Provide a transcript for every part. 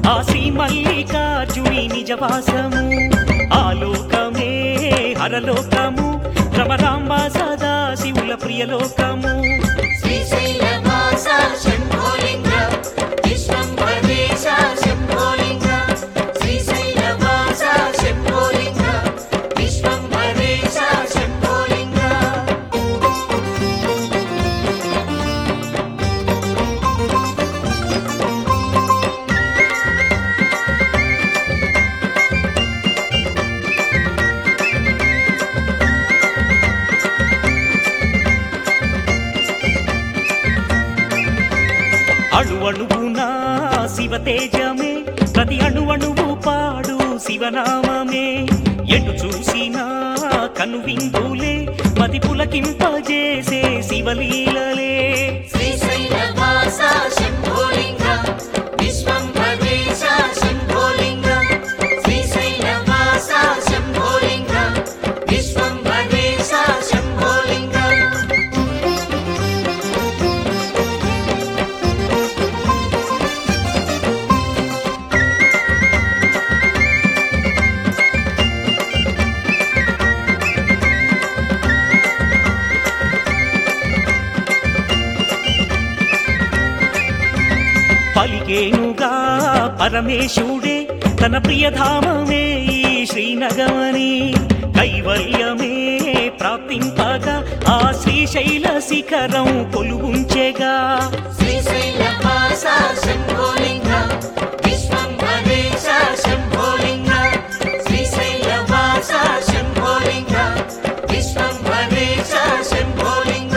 ఆ శ్రీ మల్లికార్జుని నిజవాసము ఆలోకమే హరలోకము రమరాంబ సదా శివుల ప్రియలోకము శ్రీశైలవాస శంభోలింగ విశ్వంభరేశ శంభోలింగ శ్రీశైలవాస శంభోలింగ విశ్వంభరేశ శంభోలింగ అణువణువున శివ తేజమే ప్రతి అణువణువు పాడు శివనామమే ఎటు చూసినా కనువిందులే మది పులకింపజేసే శివలీలలే శ్రీశైలవాస శంభోలింగ విశ్వంభరేశ శంభోలింగ శ్రీశైలవాస శంభోలింగ విశ్వంభరేశ శంభోలింగ పలికేనుగా పరమేశుడే తన ప్రియధామమే ఈ శ్రీనగమని కైవల్యమే ప్రాప్తింపగా ఆ శ్రీశైల శిఖరం కొలుగుంచెగా శ్రీశైలవాస శంభోలింగ విశ్వంభరేశ శంభోలింగ శ్రీశైలవాస శంభోలింగ విశ్వంభరేశ శంభోలింగ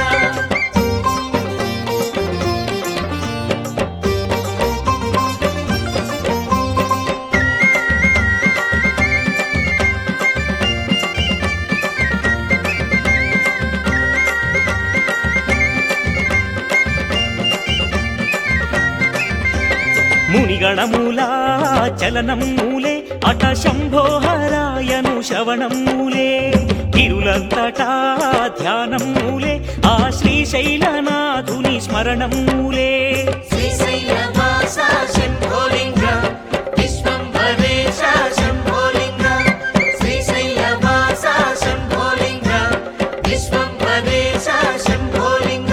మునిగణముల చలనం మూలే అట శంభోహరాయను శ్రవణం మూలే గిరులంతటా ధ్యానం మూలే ఆ శ్రీశైలనాథుని స్మరణం మూలే శ్రీశైలవాస శంభోలింగ విశ్వంభరేశ శంభోలింగ శ్రీశైలవాస శంభోలింగ విశ్వంభరేశ శంభోలింగ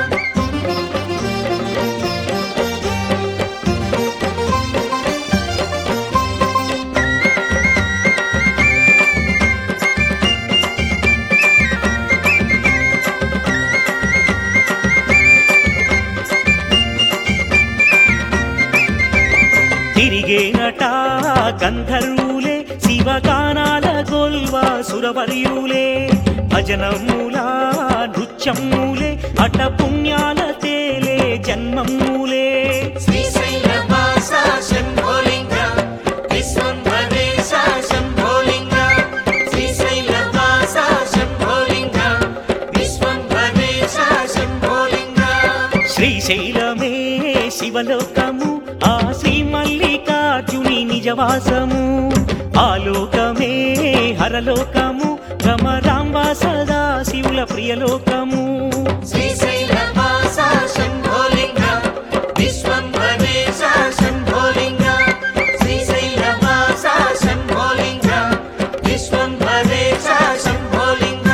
తిరిగేనట గంధర్వులే శివగానాల గోల్వా సురవర్యులే భజనమూల నృత్యమూలే అట పుణ్యాల తేలే జన్మమూలే శ్రీశైలవాస శంభోలింగ విశ్వంభరేశ శంభోలింగ శ్రీశైలవాస శంభోలింగ విశ్వంభరేశ శంభోలింగ శ్రీశైలమే శివలోకము ఆ శ్రీ మల్లికార్జుని నిజవాసము ఆలోకమే హరలోకము రమరాంబ సదా శివుల ప్రియలోకము శ్రీశైలవాస శంభోలింగ విశ్వంభరేశ శంభోలింగ శ్రీశైలవాస శంభోలింగ విశ్వంభరేశ శంభోలింగ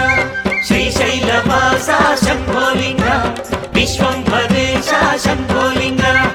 శ్రీశైలవాస శంభోలింగ విశ్వంభరేశ శంభోలింగ